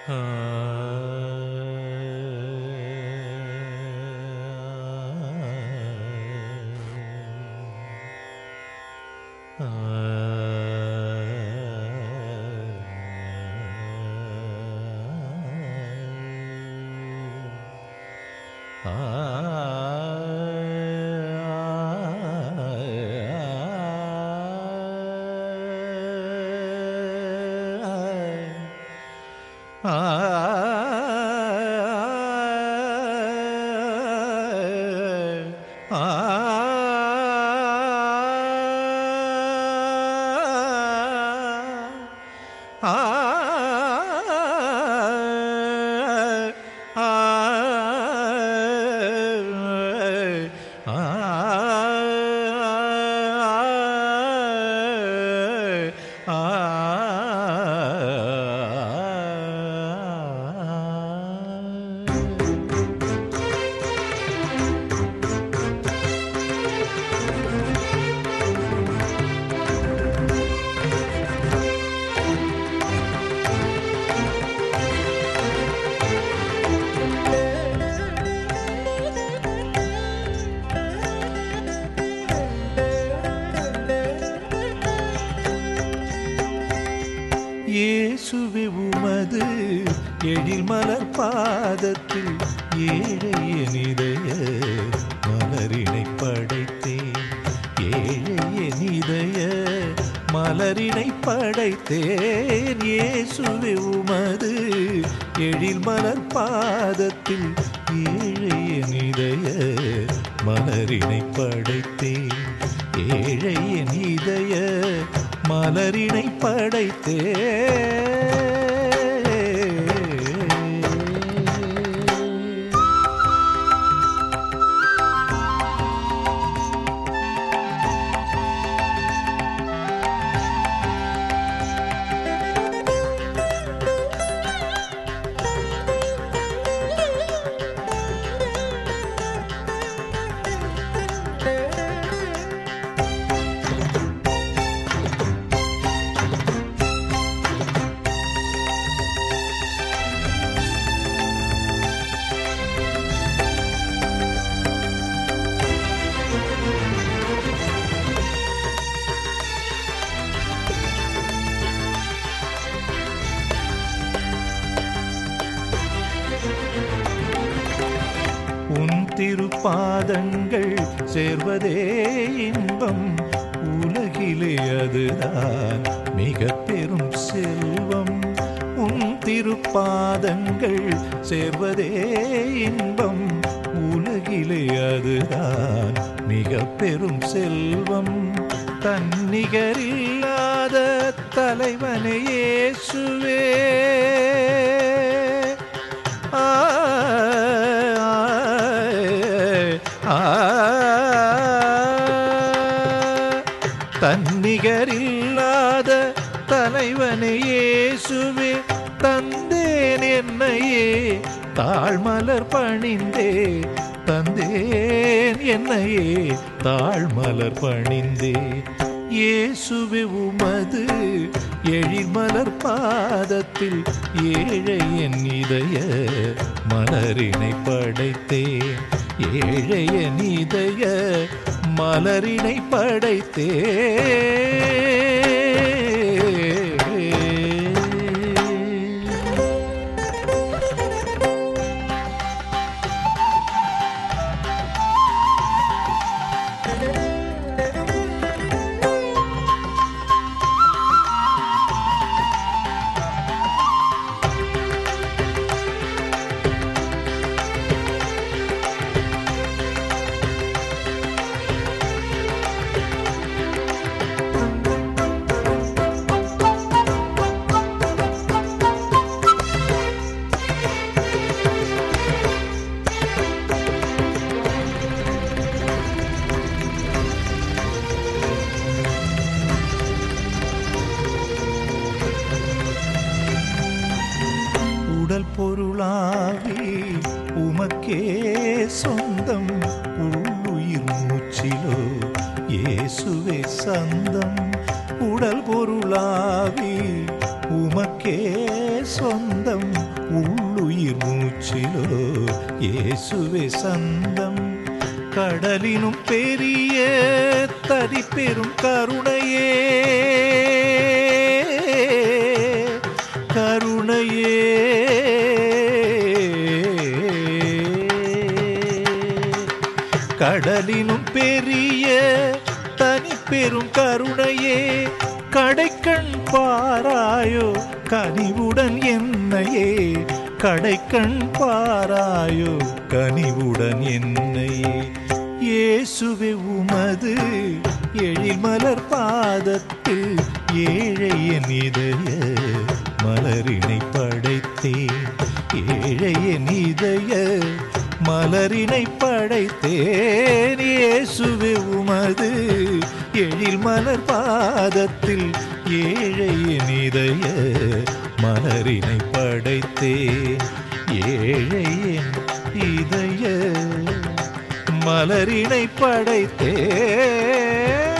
இயேசுவே உமது எழில் மலர் பாதத்தில் ஏழைய நிதய மலரினை படைத்தேன் ஏழைய நிதய மலரினை படைத்தேன் இயேசுவே உமது எழில் மலர் பாதத்தில் ஏழைய நிதய மலரினை படைத்தேன் ஏழைய நிதய மலரினை படைத்தே உன் திருப்பாதங்கள் சேர்வதே இன்பம் உலகிலே அதுதான் மிக பெரும் செல்வம் உன் திருப்பாதங்கள் சேர்வதே இன்பம் உலகிலே அதுதான் மிக பெரும் செல்வம் தன்னிகரில்லாத தலைவனே இயேசுவே ஆ, ஆ, தன்னிகரில்லாத தலைவனே இயேசுவே தந்தேன் என்னையே தாழ்மலர் பணிந்தே தந்தேன் என்னையே தாழ்மலர் பணிந்தே இயேசுவே உமது எழில்மலர் பாதத்தில் ஏழை என் இதய மலரினை படைத்தேன் ஏழை என் இதய மலரினை படைத்தே உடல் பொருளாவி உமக்கே சொந்தம் உள்ளுயிர் மூச்சிலோ இயேசுவே சந்தம் உடல் பொருளாவி உமக்கே சொந்தம் உள்ளுயிர் மூச்சிலோ இயேசுவே சந்தம் கடலினும் பெரிய தடி பெரும் கருணையே கருணையே கடலினும் பெரிய தனி பெரும் கருணையே கடைக்கண் பாராயோ கனிவுடன் என்னையே கடைக்கண் பாராயோ கனிவுடன் என்னையே இயேசுவே உமது எழில்மலர் பாதத்தில் ஏழையன் இதய மலரினை படைத்தேன் ஏழையன் இதய மலரினை படைத்தேன் இயேசுவே உமது எழில் மலர் பாதத்தில் ஏழையின் இதய மலரினை படைத்தேன் ஏழையின் இதய மலரினை படைத்தேன்